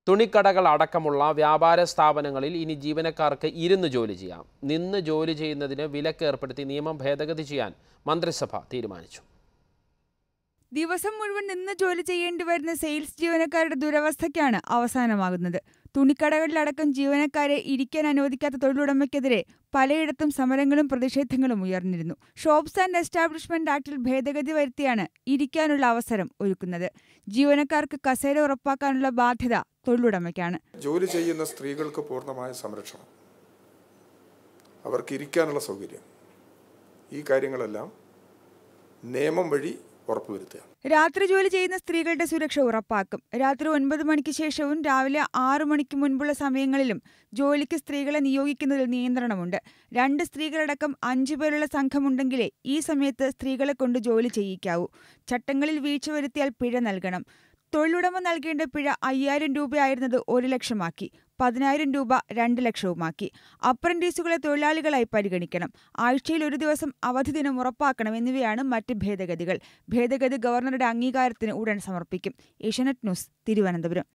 തുണിക്കടകൾ അടക്കമുള്ള വ്യാപാര സ്ഥാപനങ്ങളിൽ ഇനി ജീവനക്കാർക്ക് ഇരുന്ന് ജോലി ചെയ്യാം നിന്ന് ജോലി ചെയ്യുന്നതിന് വിലക്ക് ഏർപ്പെടുത്തി നിയമം ഭേദഗതി ചെയ്യാൻ മന്ത്രിസഭ തീരുമാനിച്ചു ദിവസം മുഴുവൻ നിന്ന് ജോലി ചെയ്യേണ്ടി വരുന്ന സെയിൽസ് ജീവനക്കാരുടെ ദുരവസ്ഥയ്ക്കാണ് അവസാനമാകുന്നത് തുണിക്കടകളിലടക്കം ജീവനക്കാരെ ഇരിക്കാൻ അനുവദിക്കാത്ത തൊഴിലുടമയ്ക്കെതിരെ പലയിടത്തും സമരങ്ങളും പ്രതിഷേധങ്ങളും ഉയർന്നിരുന്നു ഷോപ്സ് ആൻഡ് എസ്റ്റാബ്ലിഷ്മെന്റ് ആക്ടിൽ ഭേദഗതി വരുത്തിയാണ് ഇരിക്കാനുള്ള അവസരം ഒരുക്കുന്നത് ജീവനക്കാർക്ക് കസേര ഉറപ്പാക്കാനുള്ള ബാധ്യത തൊഴിലുടമയ്ക്കാണ് ജോലി ചെയ്യുന്ന സ്ത്രീകൾക്ക് പൂർണ്ണമായ സംരക്ഷണം അവർക്ക് ഇരിക്കാനുള്ള സൗകര്യം ഈ കാര്യങ്ങളെല്ലാം നിയമം വഴി ഉറപ്പുവരുത്തുക രാത്രി ജോലി ചെയ്യുന്ന സ്ത്രീകളുടെ സുരക്ഷ ഉറപ്പാക്കും രാത്രി ഒൻപത് മണിക്ക് ശേഷവും രാവിലെ ആറു മണിക്ക് മുൻപുള്ള സമയങ്ങളിലും ജോലിക്ക് സ്ത്രീകളെ നിയോഗിക്കുന്നതിൽ നിയന്ത്രണമുണ്ട് രണ്ട് സ്ത്രീകളടക്കം അഞ്ചു പേരുള്ള സംഘമുണ്ടെങ്കിലേ ഈ സമയത്ത് സ്ത്രീകളെ കൊണ്ട് ജോലി ചെയ്യിക്കാവൂ ചട്ടങ്ങളിൽ വീഴ്ച വരുത്തിയാൽ പിഴ നൽകണം തൊഴിലുടമ നൽകേണ്ട പിഴ അയ്യായിരം രൂപയായിരുന്നത് ഒരു ലക്ഷമാക്കി പതിനായിരം രൂപ രണ്ട് ലക്ഷവുമാക്കി അപ്രന്റീസുകളെ തൊഴിലാളികളായി പരിഗണിക്കണം ആഴ്ചയിൽ ഒരു ദിവസം അവധി ദിനം ഉറപ്പാക്കണം എന്നിവയാണ് മറ്റ് ഭേദഗതികൾ ഭേദഗതി ഗവർണറുടെ അംഗീകാരത്തിന് ഉടൻ സമർപ്പിക്കും ഏഷ്യാനെറ്റ് ന്യൂസ് തിരുവനന്തപുരം